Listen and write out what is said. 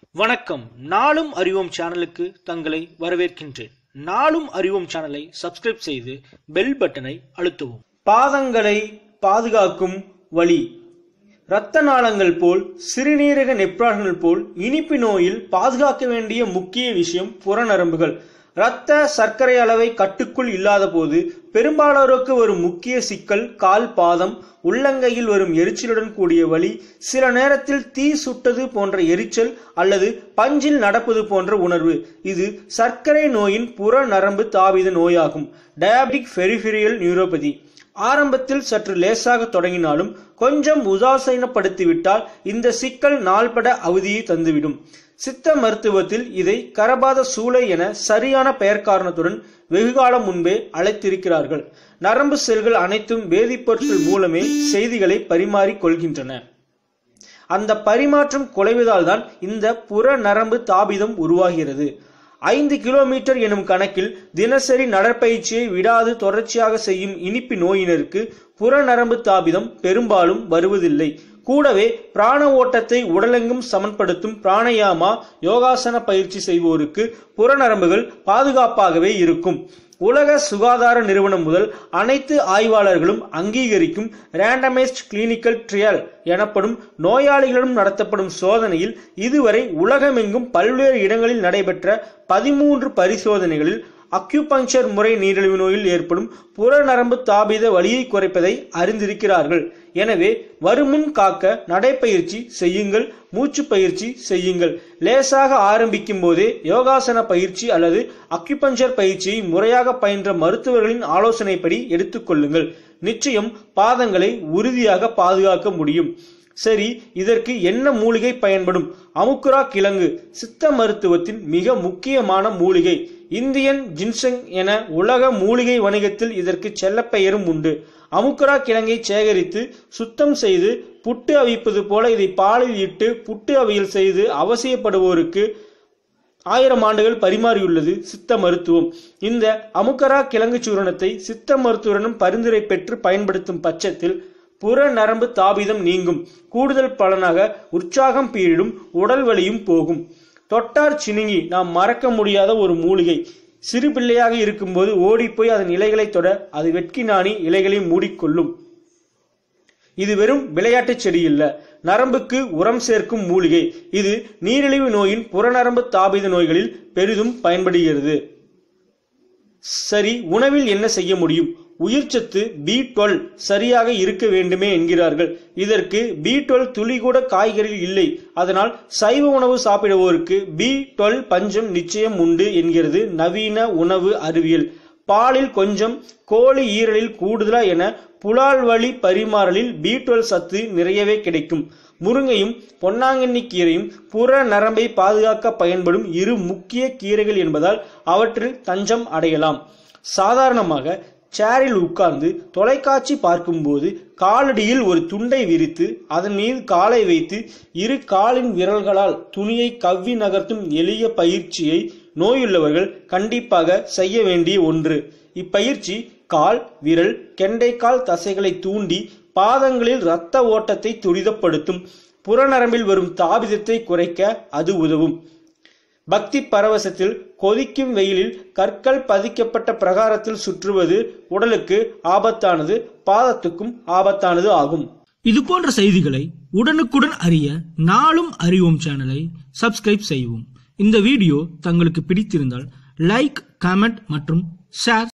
வணக்கம் நாளும் அறிவோம் சேனலுக்கு தங்களை வரவேற்கின்றேன் நாளும் அறிவோம் சேனலை சப்ஸ்கிரைப் செய்து பெல் பட்டனை அழுத்தவும் பாதங்களை பாதுகாக்கும் வழி இரத்த நாளங்கள் போல் சிறுநீரக நெப்ரான்கள் போல் இனிப்பு நோயில் பாதுகாக்க வேண்டிய முக்கிய விஷயம் புறநரம்புகள் இரத்த சர்க்கரை அளவை கட்டுக்குள் இல்லாத போது பெரும்பாலோருக்கு வரும் முக்கிய சிக்கல் கால் பாதம் உள்ளங்கையில் வரும் எரிச்சலுடன் கூடிய வலி சில நேரத்தில் தீ சுட்டது போன்ற எரிச்சல் அல்லது பஞ்சில் நடப்பது போன்ற உணர்வு இது சர்க்கரை நோயின் புற நரம்பு தாவித நோயாகும் டயாபெட்டிக் பெரிஃபெரியல் நியூரோபதி ஆரம்பத்தில் சற்று லேசாக தொடங்கினாலும் கொஞ்சம் உதாசீனப்படுத்திவிட்டால் இந்த சிக்கல் நாள்பட அவதியை தந்துவிடும் சித்த மருத்துவத்தில் இதை கரபாத சூளை என சரியான பெயர் காரணத்துடன் வெகுகாலம் முன்பே அழைத்திருக்கிறார்கள் நரம்பு செல்கள் அனைத்தும் வேதிப்பொருட்கள் மூலமே செய்திகளை பரிமாறிக் கொள்கின்றன அந்த பரிமாற்றம் குலைவதால் தான் இந்த புற நரம்பு தாபிதம் உருவாகிறது ஐந்து கிலோமீட்டர் எனும் கணக்கில் தினசரி நடற்பயிற்சியை விடாது தொடர்ச்சியாக செய்யும் இனிப்பு நோயினருக்கு புற நரம்பு தாபிதம் பெரும்பாலும் வருவதில்லை கூடவே பிராண ஓட்டத்தை உடலெங்கும் சமன்படுத்தும் பிராணயாமா யோகாசன பயிற்சி செய்வோருக்கு புறநரம்புகள் பாதுகாப்பாகவே இருக்கும் உலக சுகாதார நிறுவனம் முதல் அனைத்து ஆய்வாளர்களும் அங்கீகரிக்கும் ரேண்டமைஸ்ட் கிளினிக்கல் ட்ரியல் எனப்படும் நோயாளிகளிடம் நடத்தப்படும் சோதனையில் இதுவரை உலகமெங்கும் பல்வேறு இடங்களில் நடைபெற்ற பதிமூன்று பரிசோதனைகளில் அக்யூபங்சர் முறை நீரிழிவு நோயில் ஏற்படும் புறநரம்பு தாபித வலியை குறைப்பதை அறிந்திருக்கிறார்கள் எனவே வருமுன் காக்க நடைப்பயிற்சி செய்யுங்கள் மூச்சு பயிற்சி செய்யுங்கள் லேசாக ஆரம்பிக்கும் போதே யோகாசன பயிற்சி அல்லது அக்யூபஞ்சர் பயிற்சியை முறையாக பயின்ற மருத்துவர்களின் ஆலோசனைப்படி எடுத்துக்கொள்ளுங்கள் நிச்சயம் பாதங்களை உறுதியாக பாதுகாக்க முடியும் சரி இதற்கு என்ன மூலிகை பயன்படும் அமுக்குரா கிழங்கு சித்த மருத்துவத்தின் மிக முக்கியமான மூலிகை இந்தியன் ஜின்சங் என உலக மூலிகை வணிகத்தில் இதற்கு செல்லப்பெயரும் உண்டு அமுக்குரா கிழங்கை சேகரித்து சுத்தம் செய்து புட்டு அவிப்பது போல இதை பாலில் இட்டு புட்டு அவியல் செய்து அவசியப்படுவோருக்கு ஆயிரம் ஆண்டுகள் பரிமாறியுள்ளது சித்த மருத்துவம் இந்த அமுக்கரா கிழங்கு சூரணத்தை சித்த மருத்துவரிடம் பரிந்துரை பெற்று பயன்படுத்தும் பட்சத்தில் புற நரம்பு தாபிதம் நீங்கும் கூடுதல் பலனாக உற்சாகம் பீரிடும் உடல் வலியும் போகும் தொட்டார் சினுங்கி நாம் மறக்க முடியாத ஒரு மூலிகை சிறு பிள்ளையாக இருக்கும்போது ஓடிப்போய் அதன் இலைகளை தொட அது வெட்கி நாணி இலைகளை மூடிக்கொள்ளும் இது வெறும் விளையாட்டு செடி இல்ல நரம்புக்கு உரம் சேர்க்கும் மூலிகை இது நீரிழிவு நோயின் புறநரம்பு தாபித நோய்களில் பெரிதும் பயன்படுகிறது சரி உணவில் என்ன செய்ய முடியும் உயிர்ச்சத்து பி டுவெல் சரியாக இருக்க வேண்டுமே என்கிறார்கள் இதற்கு பி டுவெல் துளி கூட காய்கறியில் இல்லை அதனால் சைவ உணவு சாப்பிடுவோருக்கு பி டுவெல் பஞ்சம் நிச்சயம் உண்டு என்கிறது நவீன உணவு அறிவியல் பாலில் கொஞ்சம் கோழி ஈரலில் கூடுதலா என புலால் வழி பரிமாறலில் பி டுவெல் சத்து நிறையவே கிடைக்கும் முருங்கையும் பொன்னாங்கண்ணி கீரையும் புற நரம்பை பாதுகாக்க பயன்படும் இரு முக்கிய கீரைகள் என்பதால் அவற்றில் தஞ்சம் அடையலாம் சாதாரணமாக சேரில் உட்கார்ந்து தொலைக்காட்சி பார்க்கும்போது காலடியில் ஒரு துண்டை விரித்து அதன் மீது காலை வைத்து இரு காலின் விரல்களால் துணியை கவ்வி நகர்த்தும் எளிய பயிற்சியை நோயுள்ளவர்கள் கண்டிப்பாக செய்ய வேண்டிய ஒன்று இப்பயிற்சி கால் விரல் கெண்டைக்கால் தசைகளை தூண்டி பாதங்களில் இரத்த ஓட்டத்தை துரிதப்படுத்தும் புறநரம்பில் வரும் தாபிதத்தை குறைக்க அது உதவும் பக்தி பரவசத்தில் கொதிக்கும் வெயிலில் கற்கள் பதிக்கப்பட்ட பிரகாரத்தில் சுற்றுவது உடலுக்கு ஆபத்தானது பாதத்துக்கும் ஆபத்தானது ஆகும் இது போன்ற செய்திகளை உடனுக்குடன் அறிய நாளும் அறிவோம் சேனலை சப்ஸ்கிரைப் செய்வோம் இந்த வீடியோ தங்களுக்கு பிடித்திருந்தால் லைக் கமெண்ட் மற்றும் ஷேர்